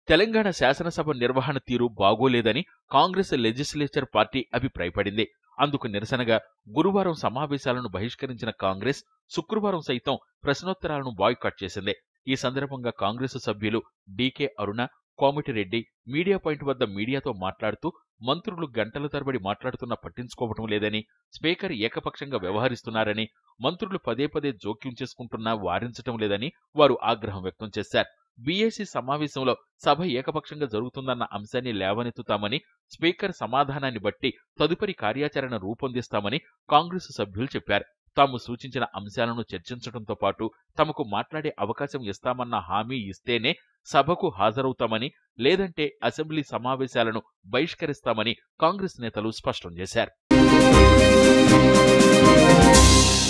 తెలంగాణ శాసనసభ నిర్వహణ తీరు బాగోలేదని కాంగ్రెస్ లెజిస్లేచర్ పార్టీ అభిప్రాయపడింది అందుకు నిరసనగా గురువారం సమావేశాలను బహిష్కరించిన కాంగ్రెస్ శుక్రవారం సైతం ప్రశ్నోత్తరాలను బాయ్కాట్ చేసింది ఈ సందర్భంగా కాంగ్రెస్ సభ్యులు DK Aruna Komatireddy media point వద్ద మీడియాతో మాట్లాడుతూ మంత్రులు గంటల తరబడి మాట్లాడుతున్నా పట్టించుకోవటం లేదని స్పీకర్ ఏకపక్షంగా వ్యవహరిస్తున్నారని మంత్రులు పదే పదే జోక్యం చేసుకుంటున్నా వారించటం లేదని వారు ఆగ్రహం వ్యక్తం చేశారు బీఏసీ సమావేశంలో సభ ఏకపక్షంగా జరుగుతుందన్న అంశాన్ని లేవనెత్తుతామని స్పీకర్ సమాధానాన్ని బట్టి తదుపరి కార్యాచరణ రూపొందిస్తామని కాంగ్రెస్ సభ్యులు చెప్పారు తాము సూచించిన అంశాలను చర్చించడంతో పాటు తమకు మాట్లాడే అవకాశం ఇస్తామన్న హామీ ఇస్తేనే సభకు హాజరవుతామని లేదంటే అసెంబ్లీ సమావేశాలను బహిష్కరిస్తామని కాంగ్రెస్ నేతలు స్పష్టం చేశారు